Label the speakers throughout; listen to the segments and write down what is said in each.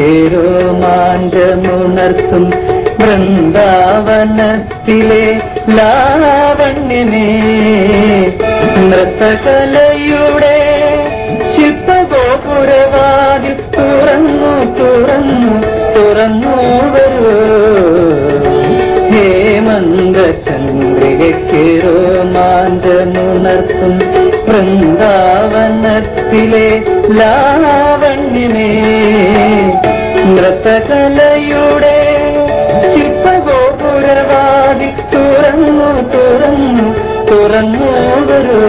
Speaker 1: രോമാഞ്ചമുണർത്തും വൃന്ദാവനത്തിലെ ലാവണ്യമേ നൃത്തകലയുടെ ശില്പഗോപുരവാതിൽ തുറന്നു തുറന്നു തുറന്നു വരൂ ഹേമന്ത ചന്ദ്രികയ്ക്ക് രോമാഞ്ചമുണർത്തും വൃന്ദാവനത്തിലെ ലാവണ്യമേ നൃത്തകലയുടെ ശില്പഗോപുരവാതി തുറന്നു തുറന്നു തുറന്നു വരൂ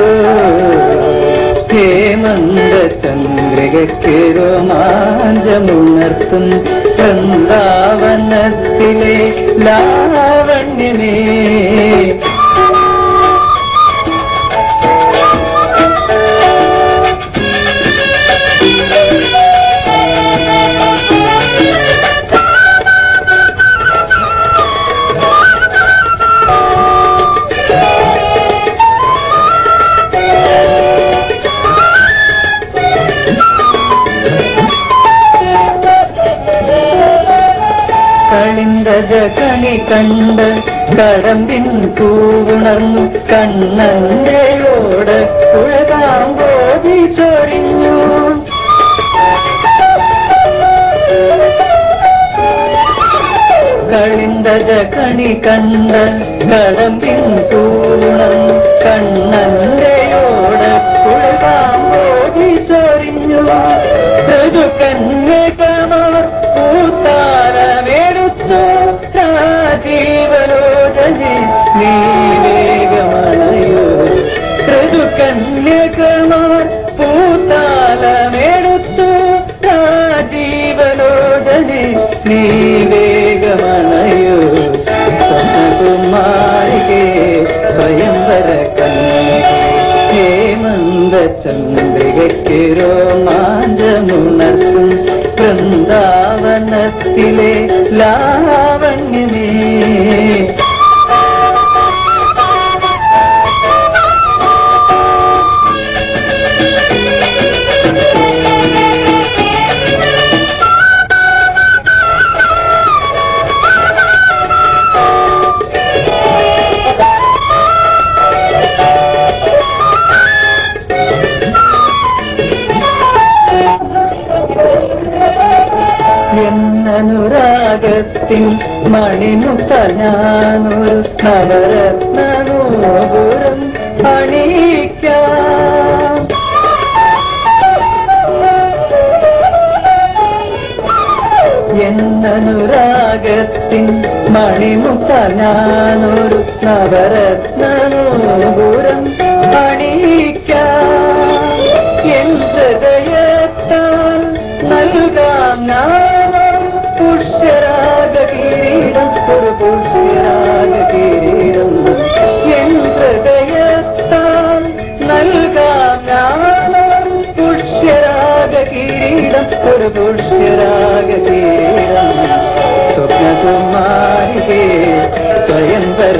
Speaker 1: ഹേമന്ത ചന്ദ്രികയ്ക്ക് രോമാഞ്ചമുണർത്തും വൃന്ദാവനത്തിലെ ലാവണ്യമേ കളിന്തജ കണി കണ്ട് കടമ്പിൻ പൂവുണർന്നു കണ്ണന്തയോട് ഉഴകാമ്പോതി ചൊരിഞ്ഞു കളിന്തജ കണി കണ്ട് കടമ്പിൻ പൂവുണർന്നു കണ്ണന്തയോട് ഉഴകാമ്പോതി ചൊരിഞ്ഞു ഋതുകന്യകമാർ പൂത്താരമെടുത്തു രാജീവലോചനെ നീ വേഗമണയോ ഋതുകന്യകമാർ പൂത്താലമെടുത്തു രാജീവലോചനെ നീ വേഗമണയോ സ്വകുമാരികെ സ്വയംവര കന്യകെ ഹേമന്ത ചന്ദ്രികയ്ക്ക് രോമാഞ്ചമുണർത്തും വൃന്ദാവനത്തിലെ ലാവണ്യമേ എന്നനുരാഗത്തിൻ മണിമുത്ത ഞാനൊരു നവരത്നനൂപുരം അണിയിക്കാം എന്നനുരാഗത്തിൻ മണിമുത്ത ഞാനൊരു നവരത്നനൂപുരം അണിയിക്കാം എൻ ഹൃദയത്താൽ നൽകാം ഞാൻ പുഷ്യരാഗ കിരീടം ഒരു പുഷ്യരാഗ കിരീടം എൻ ഹൃദയത്താൽ നൽകാം ഞാൻ പുഷ്യരാഗ കിരീടം ഒരു പുഷ്യരാഗ കിരീടം സ്വപ്നകുമാരികേ സ്വയംവര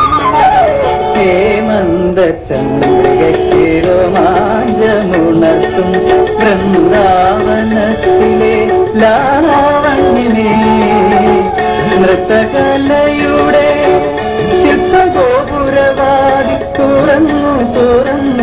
Speaker 1: ഹേമന്ത ചന്ദ്രികയ്ക്ക് രോമാഞ്ചമുണർത്തും വൃന്ദാവനത്തിലെ ലാവണ്യമേ നൃത്തകലയുടെ ശില്പഗോപുരവാതി തുറന്നു തുറന്നു